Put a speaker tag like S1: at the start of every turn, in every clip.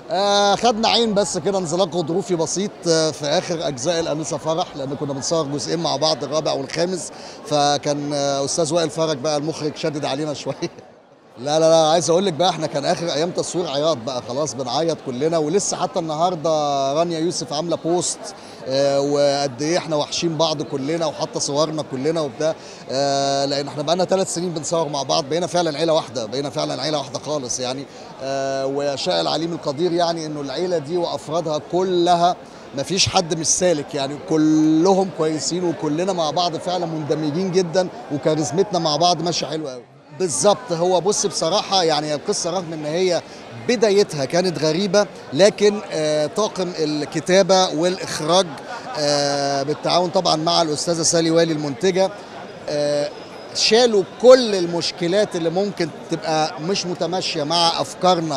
S1: آه خدنا عين بس كده انزلاق غضروفي بسيط آه في اخر اجزاء الانسه فرح لان كنا بنصور جزئين مع بعض الرابع والخامس فكان آه استاذ وائل فرج بقى المخرج شدد علينا شويه لا لا لا عايز اقول لك بقى احنا كان اخر ايام تصوير عياط بقى خلاص بنعيط كلنا ولسه حتى النهارده رانيا يوسف عامله بوست آه وقد ايه احنا وحشين بعض كلنا وحاطه صورنا كلنا وبتاع آه لان احنا بقالنا ثلاث سنين بنصور مع بعض بقينا فعلا عيله واحده بقينا فعلا عيله واحده خالص يعني آه وشاء العليم القدير يعني انه العيله دي وافرادها كلها ما فيش حد مش سالك يعني كلهم كويسين وكلنا مع بعض فعلا مندمجين جدا وكاريزمتنا مع بعض ماشيه حلوه قوي بالظبط هو بص بصراحة يعني القصة رغم ان هي بدايتها كانت غريبة لكن آه طاقم الكتابة والإخراج آه بالتعاون طبعا مع الأستاذة سالي والي المنتجة آه شالوا كل المشكلات اللي ممكن تبقى مش متماشية مع أفكارنا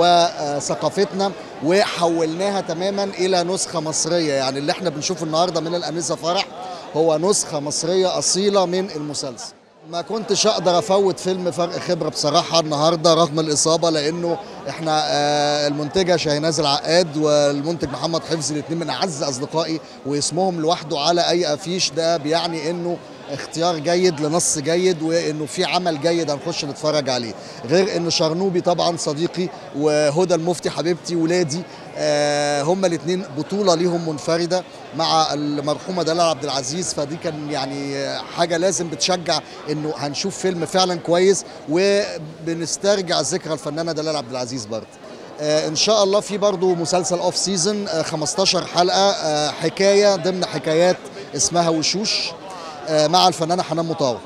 S1: وثقافتنا وحولناها تماما إلى نسخة مصرية يعني اللي احنا بنشوفه النهاردة من الأنسة فرح هو نسخة مصرية أصيلة من المسلسل ما كنتش اقدر افوت فيلم فرق خبره بصراحه النهارده رغم الاصابه لانه احنا آه المنتجه شاهناز العقاد والمنتج محمد حفظي الاثنين من اعز اصدقائي واسمهم لوحده على اي افيش ده بيعني انه اختيار جيد لنص جيد وانه في عمل جيد هنخش نتفرج عليه غير ان شرنوبي طبعا صديقي وهدى المفتي حبيبتي ولادي آه هما الاثنين بطوله ليهم منفرده مع المرحومه دلال عبد العزيز فدي كان يعني حاجه لازم بتشجع انه هنشوف فيلم فعلا كويس وبنسترجع ذكرى الفنانه دلال عبد العزيز برضه آه ان شاء الله في برضه مسلسل اوف سيزون آه 15 حلقه آه حكايه ضمن حكايات اسمها وشوش مع الفنانه حنان مطاوع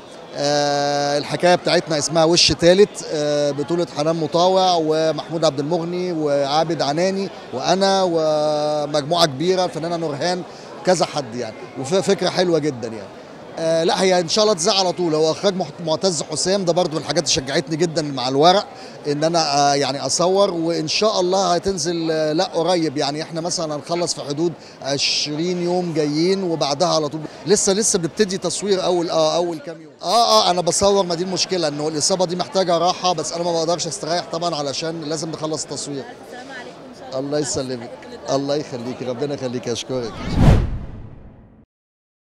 S1: الحكايه بتاعتنا اسمها وش تالت بطوله حنان مطاوع ومحمود عبد المغني وعابد عناني وانا ومجموعه كبيره الفنانه نورهان كذا حد يعني وفكره حلوه جدا يعني آه لا هي ان شاء الله تذاع على طول هو اخراج معتز حسام ده برضو من الحاجات اللي شجعتني جدا مع الورق ان انا آه يعني اصور وان شاء الله هتنزل آه لا قريب يعني احنا مثلا هنخلص في حدود 20 يوم جايين وبعدها على طول لسه لسه بنبتدي تصوير اول اه اول كام يوم اه اه انا بصور ما دي المشكله انه الاصابه دي محتاجه راحه بس انا ما بقدرش استريح طبعا علشان لازم نخلص التصوير
S2: السلام عليكم ان شاء الله
S1: الله يسلمك الله يخليكي ربنا يخليكي اشكرك